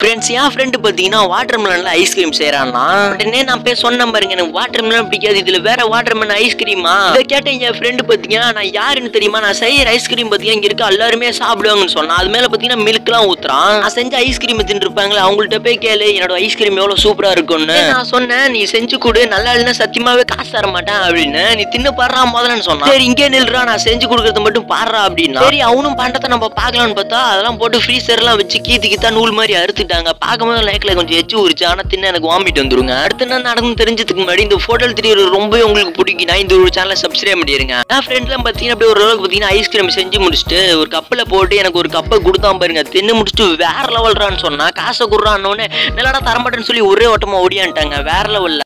friends என் friend பார்த்தீங்கன்னா water மெலன்ல ஐஸ்கிரீம் செய்யறான்னா உடனே நான் போய் சொன்ன பாருங்க எனக்கு வாட்டர் மெலன் பிடிக்காது இதுல வேற வாட்டர் மெலன் ஐஸ்கிரீமா இதை கேட்டேன் என் ஃப்ரெண்டு பார்த்தீங்கன்னா நான் யாருன்னு தெரியுமா நான் செய்யற ஐஸ்கிரீம் பார்த்தீங்கன்னா இங்க இருக்க எல்லாருமே சாப்பிடுவாங்கன்னு சொன்னா அது மேல பார்த்தீங்கன்னா மில்க்லாம் ஊத்துறான் நான் செஞ்ச ஐஸ்கிரீம் தின்றுப்பாங்களே அவங்கள்ட்ட போய் கேளு என்னோட ஐஸ்கிரீம் எவ்வளவு சூப்பரா இருக்கும்னு நான் சொன்னேன் நீ செஞ்சு கொடு நல்லா இல்லைன்னா சத்தியமாவே காசு தர மாட்டேன் அப்படின்னு நீ தின்னு பாடுறா முதல்லன்னு சொன்னா சரி இங்கே நில்றா நான் செஞ்சு கொடுக்கறது மட்டும் பாடுறா அப்படின்னா சரி அவனும் பண்டத்தை நம்ம பார்க்கலாம்னு பார்த்தா அதெல்லாம் போட்டு ஃப்ரீசர்லாம் வச்சு கீத்து கீத்தா நூல் மாதிரி அறுத்துட்டாங்க பார்க்கும்போது லைக்ல கொஞ்சம் எச்சு உரிச்சு ஆனா தின்ன எனக்கு வாமிட் வந்துருங்க அடுத்து என்ன நடந்து தெரிஞ்சதுக்கு முன்னாடி இந்த போட்டோ தெரிய ரொம்ப உங்களுக்கு பிடிக்குன்னா இந்த ஒரு சேனலை சப்ஸ்கிரைப் பண்ணிருங்க என் ஃப்ரெண்ட்லாம் பார்த்தீங்கன்னா அப்படியே ஒரு அளவுக்கு பார்த்தீங்கன்னா ஐஸ்கிரீம் செஞ்சு முடிச்சுட்டு ஒரு கப்பில் போட்டு எனக்கு ஒரு கப்பை கொடுத்தான் பாருங்க தின்னு முடிச்சுட்டு வேற லெவல்றான்னு சொன்னா காசை குடுறான்னு நல்லடா தரமாட்டேன்னு சொல்லி ஒரே ஓட்டமா ஓடியான்ட்டாங்க வேற லெவல்ல